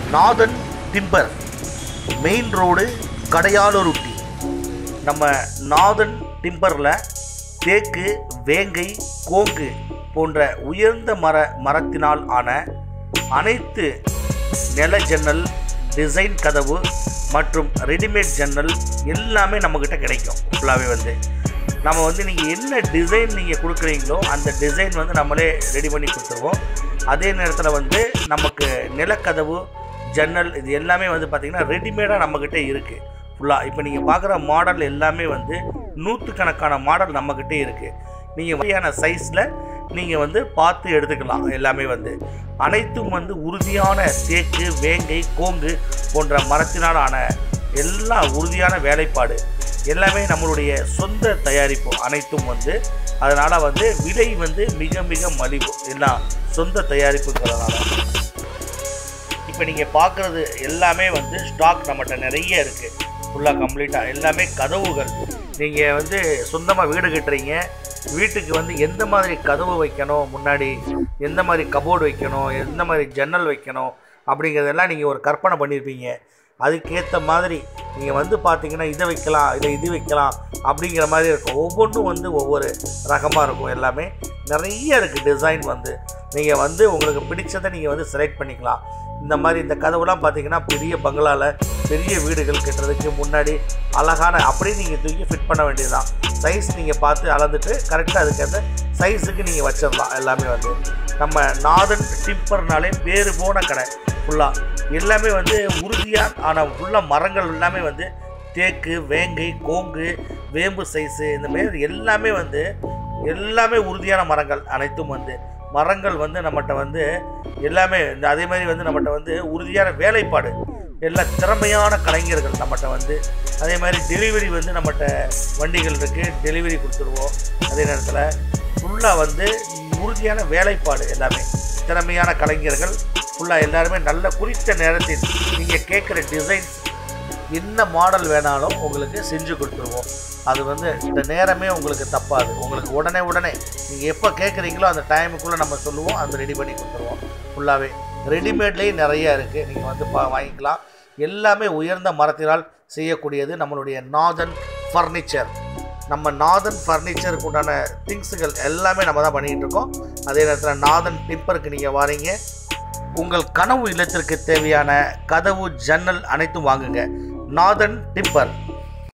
நாதன் timber main road கடையாளூருட்டி நம்ம நாதன் டிம்பரில் தேக்கு வேங்கை கோங்கு போன்ற உயர்ந்த மர மரத்தினால் ஆன அனைத்து நில ஜன்னல் டிசைன் கதவு மற்றும் ரெடிமேட் ஜன்னல் எல்லாமே நம்மக்கிட்ட கிடைக்கும் ஃபுல்லாகவே வந்து நம்ம வந்து நீங்கள் என்ன டிசைன் நீங்கள் கொடுக்குறீங்களோ அந்த டிசைன் வந்து நம்மளே ரெடி பண்ணி கொடுத்துருவோம் அதே நேரத்தில் வந்து நமக்கு நிலக்கதவு ஜன்னல் இது எல்லாமே வந்து பார்த்திங்கன்னா ரெடிமேடாக நம்மக்கிட்ட இருக்குது ஃபுல்லாக இப்போ நீங்கள் பார்க்குற மாடல் எல்லாமே வந்து நூற்றுக்கணக்கான மாடல் நம்மக்கிட்ட இருக்குது நீங்கள் வகையான சைஸில் நீங்கள் வந்து பார்த்து எடுத்துக்கலாம் எல்லாமே வந்து அனைத்தும் வந்து உறுதியான தேக்கு வேங்கை கோங்கு போன்ற மரத்தினால் ஆன எல்லா உறுதியான வேலைப்பாடு எல்லாமே நம்மளுடைய சொந்த தயாரிப்பு அனைத்தும் வந்து அதனால் வந்து விலை வந்து மிக மிக மலிவு எல்லாம் சொந்த தயாரிப்புங்கிறதுனால இப்போ நீங்கள் பார்க்குறது எல்லாமே வந்து ஸ்டாக் நம்மகிட்ட நிறைய இருக்குது ஃபுல்லாக கம்ப்ளீட்டாக எல்லாமே கதவுகள் நீங்கள் வந்து சொந்தமாக வீடு கட்டுறீங்க வீட்டுக்கு வந்து எந்த மாதிரி கதவு வைக்கணும் முன்னாடி எந்த மாதிரி கபோர்டு வைக்கணும் எந்த மாதிரி ஜன்னல் வைக்கணும் அப்படிங்கிறதெல்லாம் நீங்கள் ஒரு கற்பனை பண்ணியிருப்பீங்க அதுக்கேற்ற மாதிரி நீங்கள் வந்து பார்த்தீங்கன்னா இதை வைக்கலாம் இதை இது வைக்கலாம் அப்படிங்கிற மாதிரி இருக்கும் ஒவ்வொன்றும் வந்து ஒவ்வொரு ரகமாக இருக்கும் எல்லாமே நிறைய இருக்குது டிசைன் வந்து நீங்கள் வந்து உங்களுக்கு பிடிச்சதை நீங்கள் வந்து செலக்ட் பண்ணிக்கலாம் இந்த மாதிரி இந்த கதவுலாம் பார்த்தீங்கன்னா பெரிய பங்களாவில் பெரிய வீடுகள் கட்டுறதுக்கு முன்னாடி அழகான அப்படியே நீங்கள் தூக்கி ஃபிட் பண்ண வேண்டியதுதான் சைஸ் நீங்கள் பார்த்து அளந்துட்டு கரெக்டாக அதுக்கேற்ற சைஸுக்கு நீங்கள் வச்சிடலாம் எல்லாமே வந்து நம்ம நாதன் டிப்பர்னாலே பேர் போன கடை ஃபுல்லாக எல்லாமே வந்து உறுதியாக ஆனால் ஃபுல்லாக மரங்கள் எல்லாமே வந்து தேக்கு வேங்கை கோங்கு வேம்பு சைஸு இந்த மாதிரி எல்லாமே வந்து எல்லாமே உறுதியான மரங்கள் அனைத்தும் வந்து மரங்கள் வந்து நம்மகிட்ட வந்து எல்லாமே இந்த அதே மாதிரி வந்து நம்மகிட்ட வந்து உறுதியான வேலைப்பாடு எல்லா திறமையான கலைஞர்கள் நம்மகிட்ட வந்து அதே மாதிரி டெலிவரி வந்து நம்மகிட்ட வண்டிகள் இருக்குது டெலிவரி கொடுத்துருவோம் அதே நேரத்தில் ஃபுல்லாக வந்து உறுதியான வேலைப்பாடு எல்லாமே திறமையான கலைஞர்கள் ஃபுல்லாக எல்லாருமே நல்ல குறித்த நேரத்தில் நீங்கள் கேட்குற டிசைன்ஸ் என்ன மாடல் வேணாலும் உங்களுக்கு செஞ்சு கொடுத்துருவோம் அது வந்து இந்த நேரமே உங்களுக்கு தப்பாது உங்களுக்கு உடனே உடனே நீங்கள் எப்போ கேட்குறீங்களோ அந்த டைமுக்குள்ளே நம்ம சொல்லுவோம் அது ரெடி பண்ணி கொடுத்துருவோம் ஃபுல்லாகவே ரெடிமேட்லேயே நிறையா இருக்குது நீங்கள் வந்து பா வாங்கிக்கலாம் எல்லாமே உயர்ந்த மரத்தினால் செய்யக்கூடியது நம்மளுடைய நாதன் ஃபர்னிச்சர் நம்ம நாதன் ஃபர்னிச்சருக்கு உண்டான திங்ஸுகள் எல்லாமே நம்ம தான் பண்ணிகிட்டு இருக்கோம் அதே நேரத்தில் நாதன் டிப்பருக்கு நீங்கள் வாரீங்க உங்கள் கனவு இல்லத்திற்கு தேவையான கதவு ஜன்னல் அனைத்தும் வாங்குங்க நாதன் டிப்பர்